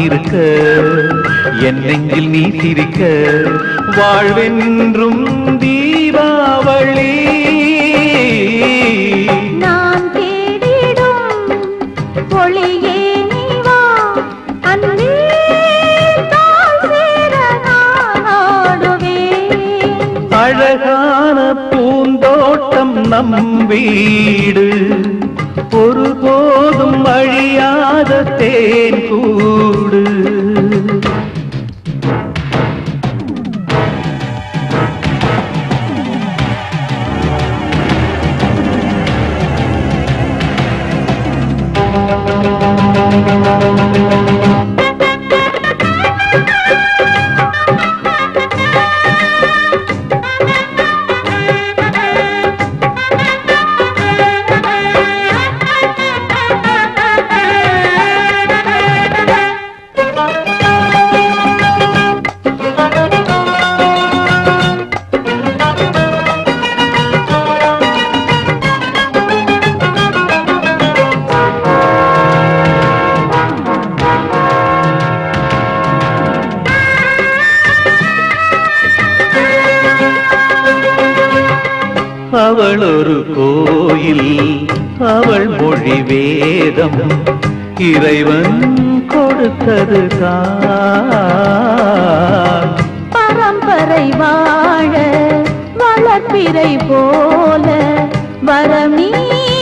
இருக்க என் நெஞ்சில் நீ சிரிக்க வாழ்வென்றும் தீபாவளி நான் தேடிடும் ஒளியே நீ வா அன்பே தாழ் சேர நான் ஆடுவேன் அழகான பூந்தோட்டம் நம் வீடு ஒருபோதும் அழியாத தேன் கூடு அவள் ஒரு கோயில் அவள் மொழி வேதம் இறைவன் கொடுத்தது தான் பரம்பரை வாழ வளர்ப்பிறை போல வரம் நீ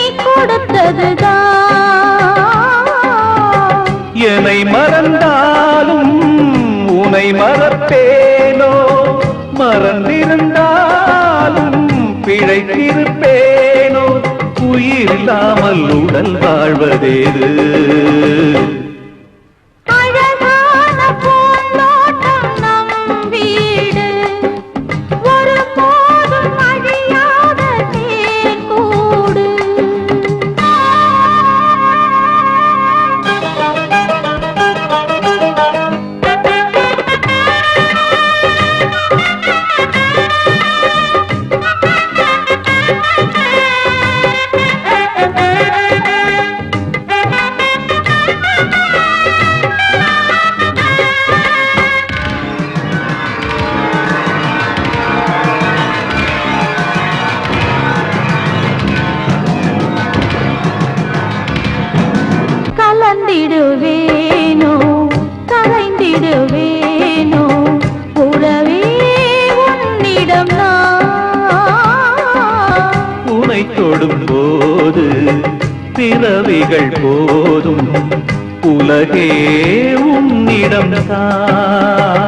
கொடுத்ததுதான் என்னை மறந்தாலும் உனை மறப்பேனோ மறந்திருந்தாலும் பிழைத்திருப்பேனோ உயிர் இல்லாமல் உடல் வாழ்வதேது அழகான பூந்தோட்டம் நம் வீடு ஒருபோதும் அழியாத தேன் கூடு கலந்திடுவேனோ கலைந்திடுவேனோ உறவே உன்னிடம் நான் உனை தொடும் போது பிறவிகள் போதும் உலகே உன்னிடம் தான்